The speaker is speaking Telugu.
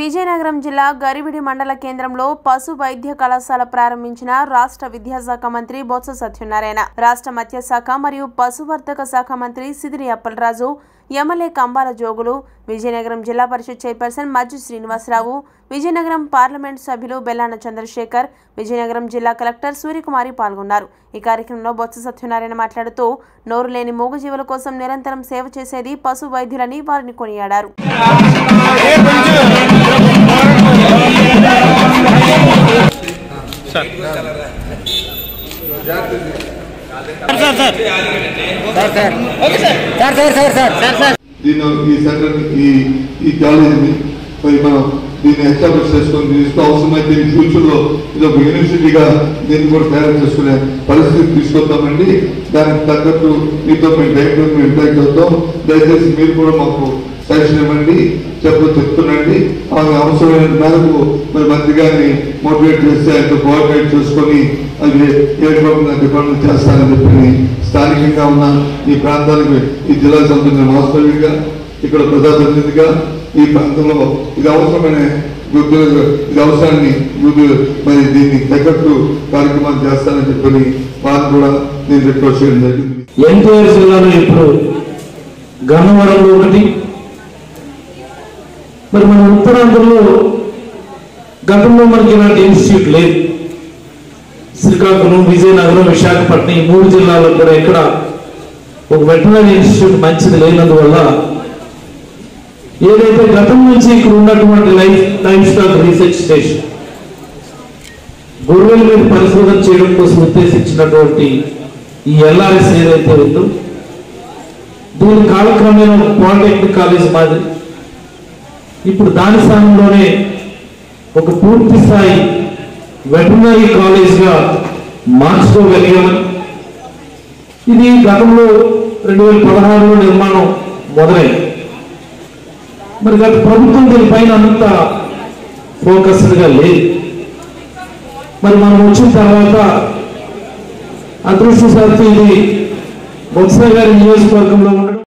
విజయనగరం జిల్లా గరివిడి మండల కేంద్రంలో పశు వైద్య కళాశాల ప్రారంభించిన రాష్ట్ర విద్యాశాఖ మంత్రి బొత్స సత్యనారాయణ రాష్ట్ర మత్స్యశాఖ మరియు పశువర్ధక శాఖ మంత్రి Sidiri Appalaraju MLA Kambala Jogulu Vizianagaram Zilla Parishad chairperson Majju Srinivasarao Vizianagaram parliament సభ్యులు బెల్లాన చంద్రశేఖర్ విజయనగరం జిల్లా కలెక్టర్ సూర్యకుమారి పాల్గొన్నారు ఈ కార్యక్రమంలో బొత్స సత్యనారాయణ మాట్లాడుతూ నోరు లేని మూగజీవుల కోసం నిరంతరం సేవ చేసేది పశు వైద్యులని వారిని కొనియాడారు దీన్ని ఈ సెంటర్ ఈ ఈ కాలేజీని మరి మనం దీన్ని ఎస్టాబ్లిష్ చేసుకొని దీనికి అవసరమైతే ఈ ఫ్యూచర్ లో ఇది ఒక యూనివర్సిటీగా దీన్ని కూడా తయారు చేసుకునే పరిస్థితి తీసుకొద్దామండి దానికి తగ్గట్టు మీతో మేము డైరెక్ట్ మేము ఇంటరాక్ట్ అవుతాం దయచేసి మీరు కూడా మాకు సజెషన్ ఇవ్వండి చెప్పు చెప్తున్నాండి ఆమె అవసరమైన మేరకు మరి మంత్రి గారిని మోటివేట్ చేస్తే ఆయనతో కోఆర్డినేట్ చేసుకొని అది ఏ డిపార్ట్మెంట్ డిపార్ట్మెంట్ చేస్తారని చెప్పి స్థానికంగా ఉన్న ఈ ప్రాంతానికి ఈ జిల్లాకు సంబంధించిన వాస్తవిగా ఇక్కడ ప్రజాప్రతినిధిగా ఈ ప్రాంతంలో ఇది అవసరమైన వృద్ధులు ఇది అవసరాన్ని వృద్ధులు మరి దీన్ని తగ్గట్టు కార్యక్రమాలు చేస్తానని చెప్పని వారిని కూడా నేను రిక్వెస్ట్ చేయడం జరిగింది ఎన్టీఆర్ జిల్లాలో ఇప్పుడు గన్నవరంలో ఒకటి మరి మన ఉత్తరాంధ్రలో గతంలో మనకి ఇలాంటి ఇన్స్టిట్యూట్ లేదు శ్రీకాకుళం విజయనగరం విశాఖపట్నం ఈ మూడు జిల్లాల్లో కూడా ఇక్కడ ఒక వెటనరీ ఇన్స్టిట్యూట్ మంచిది లేనందువల్ల ఏదైతే గతం నుంచి ఇక్కడ ఉన్నటువంటి life life stock research station గొర్రెల మీద పరిశోధన చేయడం కోసం ఉద్దేశించినటువంటి ఈ ఎల్ఆర్ఎస్ ఏదైతే ఉందో దీని కాలక్రమేణా ఒక పాలిటెక్నిక్ కాలేజ్ మాదిరి ఇప్పుడు దాని స్థానంలోనే ఒక పూర్తి స్థాయి వెటనరీ కాలేజ్గా మార్చుకోగలిగామని ఇది గతంలో రెండు వేల పదహారులో నిర్మాణం మొదలైంది మరి గత ప్రభుత్వం దీనిపైన అంత ఫోకస్డ్గా లేదు మరి మనం వచ్చిన తర్వాత అదృష్టశాత్తు ఇది బొత్స గారి నియోజకవర్గంలో ఉన్న